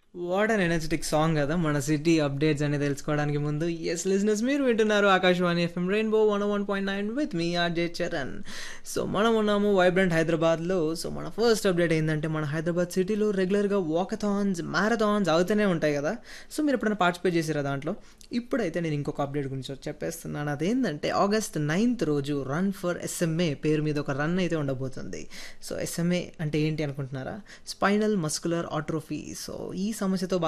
what an energetic song కదా మన city updates అనేది తెలుసుకోవడానికి ముందు ఎస్ లిజినెస్ మీరు వింటున్నారు Akashvani FM rainbow one one point nine with మీ ఆర్జే చరణ్ సో మనం ఉన్నాము వైబ్రెంట్ హైదరాబాద్లో సో మన ఫస్ట్ అప్డేట్ ఏంటంటే మన హైదరాబాద్ సిటీలో రెగ్యులర్గా వాకథాన్స్ మ్యారథాన్స్ అవుతూనే ఉంటాయి కదా సో మీరు ఎప్పుడైనా పార్టిసిపేట్ చేసారా దాంట్లో ఇప్పుడైతే నేను ఇంకొక అప్డేట్ గురించి చెప్పేస్తున్నాను అదేంటంటే ఆగస్ట్ నైన్త్ రోజు రన్ ఫర్ ఎస్ఎంఏ పేరు మీద ఒక రన్ అయితే ఉండబోతుంది సో ఎస్ఎంఏ అంటే ఏంటి అనుకుంటున్నారా స్పైనల్ మస్కులర్ ఆట్రోఫీ సో ఈ సమస్యతో